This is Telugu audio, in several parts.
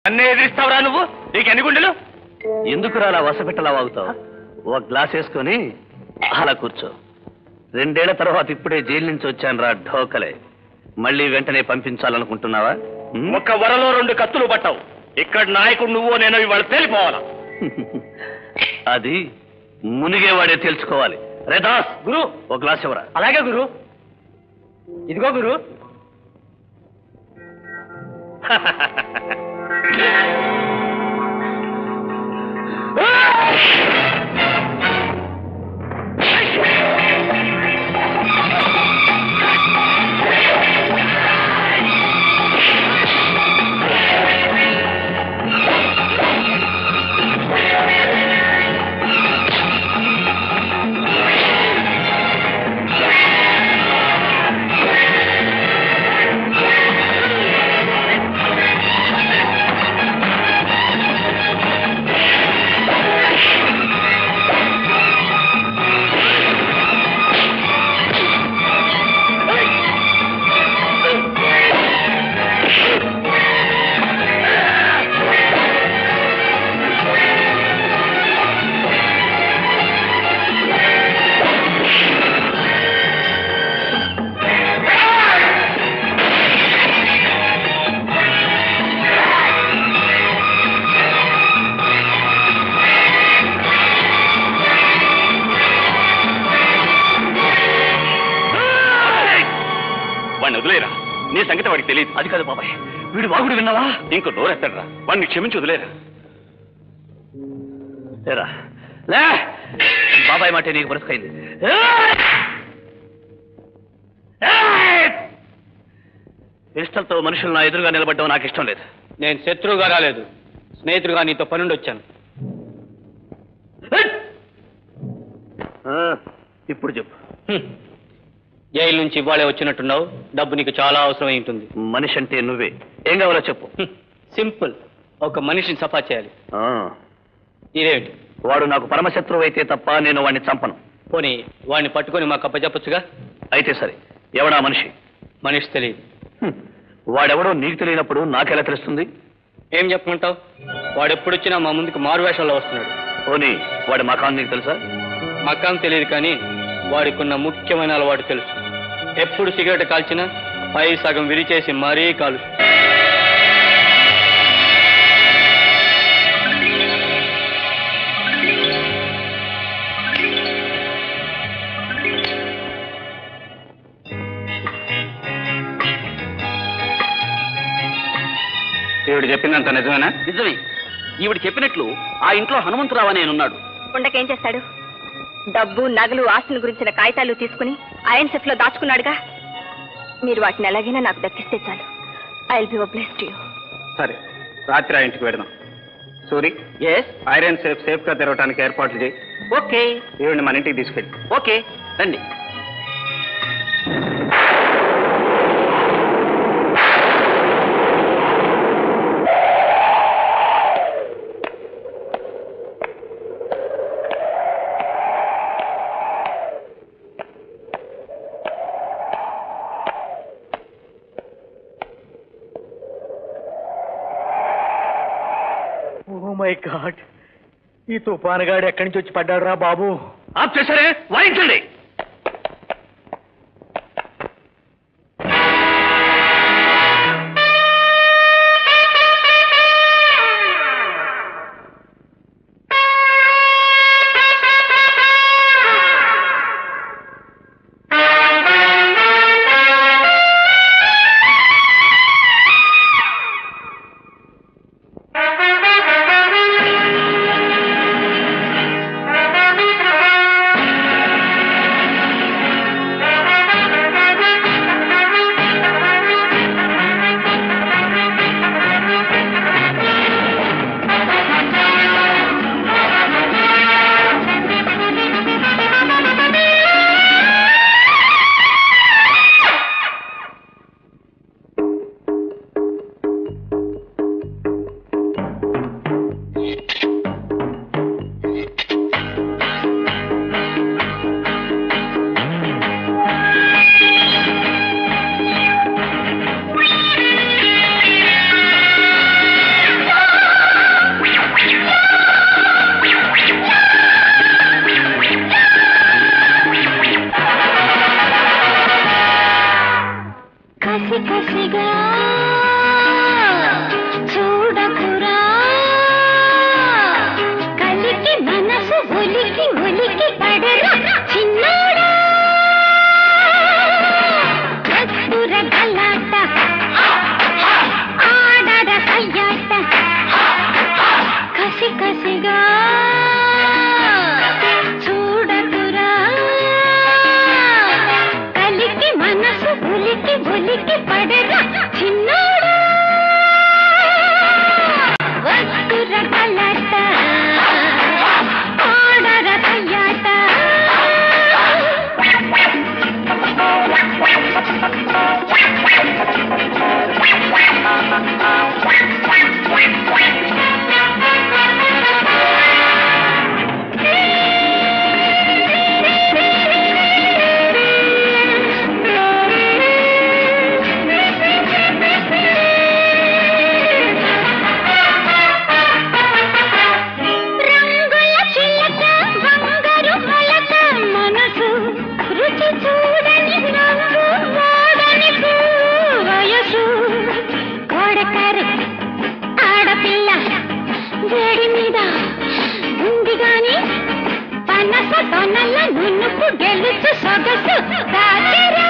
అన్నీ ఎదిరిస్తావురా నువ్వు నీకు ఎన్ని గుండెలు ఎందుకు అలా వసపెట్టలా వాగుతావు ఒక గ్లాస్ వేసుకొని అలా కూర్చో రెండేళ్ల తర్వాత ఇప్పుడే జైలు నుంచి వచ్చాను రా ఢోకలే మళ్ళీ వెంటనే పంపించాలనుకుంటున్నావా ఉమ్? ఒక్క వరలో రెండు కత్తులు పట్టావు ఇక్కడ నాయకుడు నువ్వు నేను ఇవాళ తేలిపోవాలా అది మునిగేవాడే తెలుసుకోవాలి రే దాస్ గురు ఒక గ్లాస్ ఇవ్వరా అలాగే గురు ఇదిగో గురు వాడిని వదిలేరా నీ సంగతి వాడికి తెలియదు అది కాదు బాబాయ్ వీడు వాగుడు విన్నావా ఇంకో నోరెత్తడరా వాడిని క్షమించి వదిలేరా లేరా లే బాబాయ్ మాట నీకు బ్రతుకైంది ఇష్టంతో మనుషులు నా ఎదురుగా నిలబడ్డం నాకు ఇష్టం లేదు నేను శత్రువుగా రాలేదు స్నేహితుడుగా నీతో పనుండి వచ్చాను ఆ, ఇప్పుడు చెప్పు హ్మ్. జైలు నుంచి ఇవాళే వచ్చినట్టున్నావు డబ్బు నీకు చాలా అవసరం అయి ఉంటుంది మనిషి అంటే నువ్వే ఏం కావాలో చెప్పు హ్మ్. సింపుల్ ఒక మనిషిని సఫా చేయాలి ఆ, ఇదేమిటి వాడు నాకు పరమశత్రువు అయితే తప్ప నేను వాడిని చంపను పోనీ వాడిని పట్టుకొని మాకు అప్పచెప్పచ్చుగా అయితే సరే ఎవడా మనిషి మనిషి తెలియదు హ్మ్. వాడెవడో నీకు తెలియనప్పుడు నాకెలా తెలుస్తుంది ఏం చెప్పమంటావు వాడు ఎప్పుడొచ్చినా మా ముందుకు మారువేషాల్లో వస్తున్నాడు పోనీ వాడి మకాన్ నీకు తెలుసా మకాం తెలియదు కానీ వాడికున్న ముఖ్యమైన అలవాటు తెలుసు ఎప్పుడు సిగరెట్ కాల్చినా పై సగం విరిచేసి మరీ కాలు ఈవిడ చెప్పిందంత నిజమేనా నిజమే ఈవిడ చెప్పినట్లు ఆ ఇంట్లో హనుమంతరావు అనే ఉన్నాడు ఉండకేం చేస్తాడు డబ్బు నగలు ఆస్తుల గురించిన కాగితాలు తీసుకుని ఐఎన్ సెఫ్ లో దాచుకున్నాడుగా మీరు వాటిని ఎలాగైనా నాకు దక్కిస్తే చాలు I will be obliged you సరే రాత్రి ఆ ఇంటికి వెడదాం Suri yes iron safe safe గా తెరవడానికి ఏర్పాట్లు చేయి ఓకే ఈవిడ మన ఇంటికి తీసుకెళ్ళి ఓకే రండి ఓ మై గాడ్ ఈ తుఫానుగాడు ఎక్కడి నుంచి వచ్చి పడ్డాడు రా బాబు ఆఫ్ చేశారే వాయించండి Thank you. కసిగా చూడకురా కలికి మనసు ఒలికి ఒలికి పడరా చిన్నోడా కత్తుర గలాట ఆడర సయ్యాట కసి కసిగా చూడకురా కలికి మనసు ఉలికి ఉలికి పడరా చిన్నోడా వస్తుర కలట ఆడర సయ్యాట రంగుల చిలక బంగారు మొలక మనసు రుచి చూడని రంగు వాడని వయసు కోడకారు ఆడపిల్ల వేడి మీద ఉంది గాని పనస తొనల నునుపు గెలుచు సొగసు దాచరా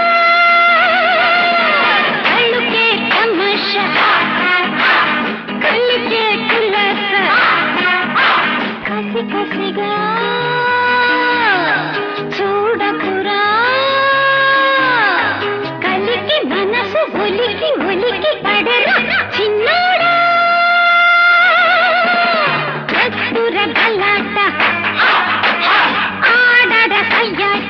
కళ్ళుకే తమాషా కళ్ళుకే కులాస కసి కసిగా చూడకురా కలికి మనసు ఒలికి ఒలికి పడరా చిన్నోడా కత్తుర గలాట ఆడర సయ్యాట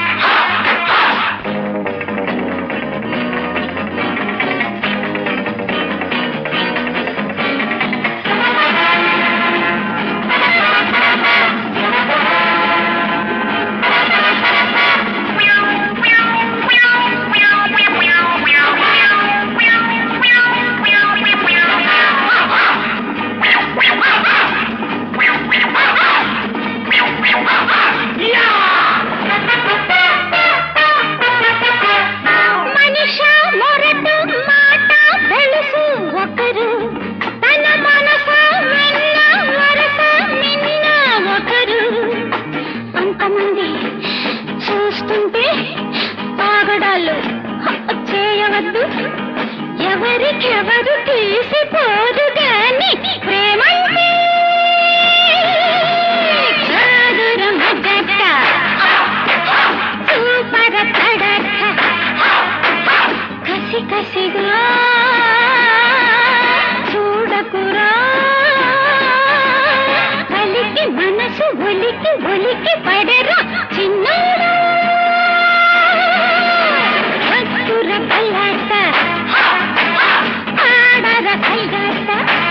మనిష మొరటు మాట వెలుసు ఒకరు తన మనస వెన్న వరస నిన్న ఒకరు అంతమంది చూస్తుంటే ఆగడాలు చేయవద్దు ఎవరికెవరు తీసిపోదు గాని ప్రేమంటే చదుర మజక్క సూపర తడక కసి కసిగా చూడకురా కలికి మనసు ఒలికి ఒలికి పడరా చిన్నోడా వస్తుర కల్లాట ఆడర కల్లాట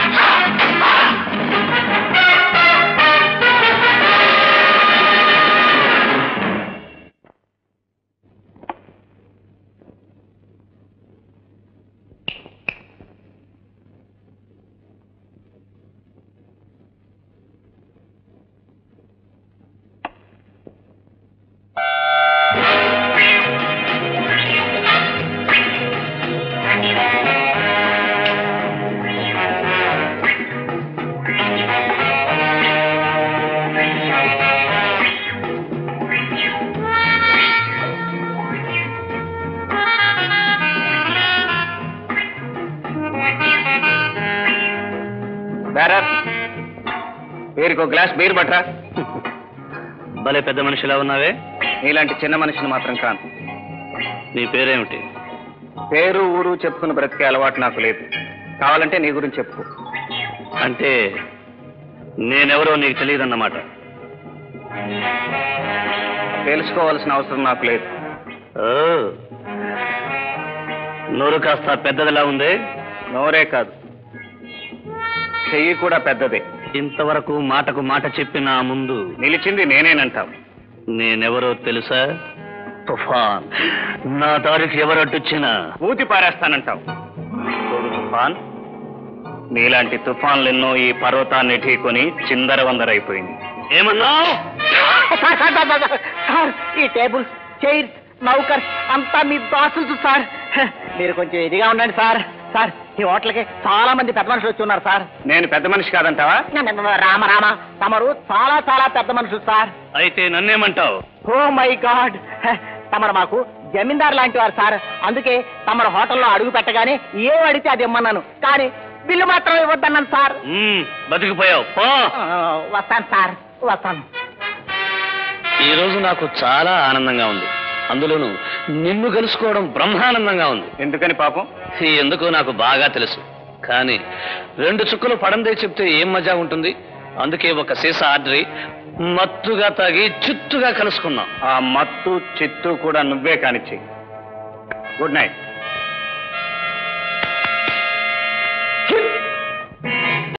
బేరర్ వీరికి గ్లాస్ బీర్ పట్రా భలే పెద్ద మనిషిలా ఉన్నావే నీలాంటి చిన్న మనిషిని మాత్రం కాను నీ పేరేమిటి పేరు ఊరు చెప్పుకుని బ్రతికే అలవాటు నాకు లేదు కావాలంటే నీ గురించి చెప్పు అంటే నేనెవరో నీకు తెలియదన్నమాట తెలుసుకోవాల్సిన అవసరం నాకు లేదు ఓ నోరు కాస్త పెద్దదిలా ఉంది నోరే కాదు చెయ్యి కూడా పెద్దదే ఇంతవరకు మాటకు మాట చెప్పిన ముందు నిలిచింది నేనేనంటావు నేనెవరో తెలుసా తుఫాన్ నా దారికి ఎవరడ్డొచ్చినా ఊతి పారేస్తానంటావు చూడు తుఫాన్ నీలాంటి తుఫాన్లు ఎన్నో ఈ పర్వతాన్ని ఢీకొని చిందర వందరైపోయింది ఏమన్నావు sir sir sir, sir, sir ఈ టేబుల్స్ చైర్స్ నౌకర్స్ అంతా మీ దాసులు సార్ మీరు కొంచెం ఇదిగా ఉండండి సార్ సార్ ఈ హోటల్కి చాలా మంది పెద్ద మనుషులు వచ్చి ఉన్నారు సార్ నేను పెద్ద మనిషి కాదంటావా రామ రామ తమరు చాలా చాలా పెద్ద మనుషులు సార్ అయితే నన్నేమంటావు ఓ మై గాడ్ తమరు మాకు జమీందార్ లాంటి వారు సార్ అందుకే తమరు హోటల్లో అడుగు పెట్టగానే ఏం అడిగితే అది ఇమ్మన్నాను కానీ బిల్లు మాత్రం ఇవ్వద్దన్నాను సార్ మ్మ్, బతికిపోయావు పో ఆ, వస్తాను సార్ వస్తాను ఈ రోజు నాకు చాలా ఆనందంగా ఉంది అందులోనూ నిన్ను కలుసుకోవడం బ్రహ్మానందంగా ఉంది ఎందుకని పాపం ఈ ఎందుకో నాకు బాగా తెలుసు కానీ రెండు చుక్కలు పడందే చెప్తే ఏం మజా ఉంటుంది అందుకే ఒక సీసా ఆర్డర్ మత్తుగా తాగి చిత్తుగా కలుసుకున్నాం ఆ మత్తు చిత్తు కూడా నువ్వే కానిచ్చి గుడ్ నైట్